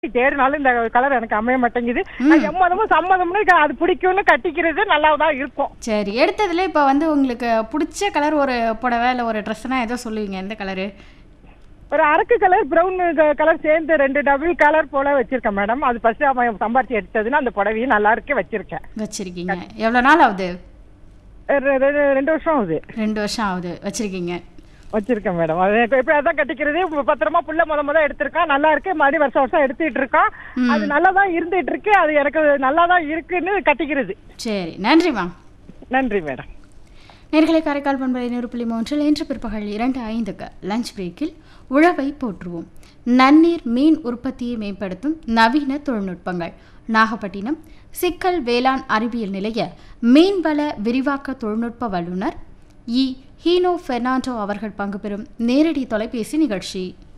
தேடினாலும் இந்த கலர் எனக்கு அமைய மாட்டேங்குது நான் எம்மதமும் சம்மதம்னு க- அது பிடிக்கும்னு கட்டிக்கிறது நல்லா தான் இருக்கும் சரி எடுத்ததுல இப்போ வந்து உங்களுக்கு பிடிச்ச கலர் ஒரு புடவை இல்லை ஒரு ட்ரெஸ்னா ஏதோ சொல்லுவீங்க எந்த கலரு ஒரு அரக்கு கலர் பிரவுன் கலர் சேர்ந்து ரெண்டு டபுள் கலர் போல வச்சிருக்கேன் மேடம் அது ஃபர்ஸ்ட் அவன் சம்பாரிச்சு எடுத்ததுன்னா அந்த புடவையும் நல்லா இருக்கு வச்சிருக்கேன் வச்சிருக்கீங்க எவ்வளோ நாள் ஆகுது ரெ- ரெ- ரெண்டு வருஷம் ஆகுது ரெண்டு வருஷம் ஆகுது வச்சிருக்கீங்க வச்சிருக்கேன் மேடம் அது எப்படி அதான் கட்டிக்கிறது இப்ப பத்திரமா புள்ள முத முத எடுத்திருக்கான் நல்லா இருக்கு மறுபடியும் வருஷம் வருஷம் எடுத்துட்டு இருக்கான் அது நல்லா தான் இருந்துட்டு இருக்கு அது எனக்கு நல்லா தான் இருக்குன்னு கட்டிக்கிறது சரி நன்றிம்மா நன்றி மேடம் நேர்களை காரைக்கால் பண்பலை நூறு புள்ளி மூன்றில் இன்று பிற்பகல் இரண்டு ஐந்துக்கு லஞ்ச் பிரேக்கில் உழவை போற்றுவோம் நன்னீர் மீன் உற்பத்தியை மேம்படுத்தும் நவீன தொழில்நுட்பங்கள் நாகப்பட்டினம் சிக்கல் வேளாண் அறிவியல் நிலைய மீன்வள விரிவாக்க தொழில்நுட்ப வல்லுநர் இ ஹீனோ பெர்னாண்டோ அவர்கள் பங்கு பெறும் நேரடி தொலைபேசி நிகழ்ச்சி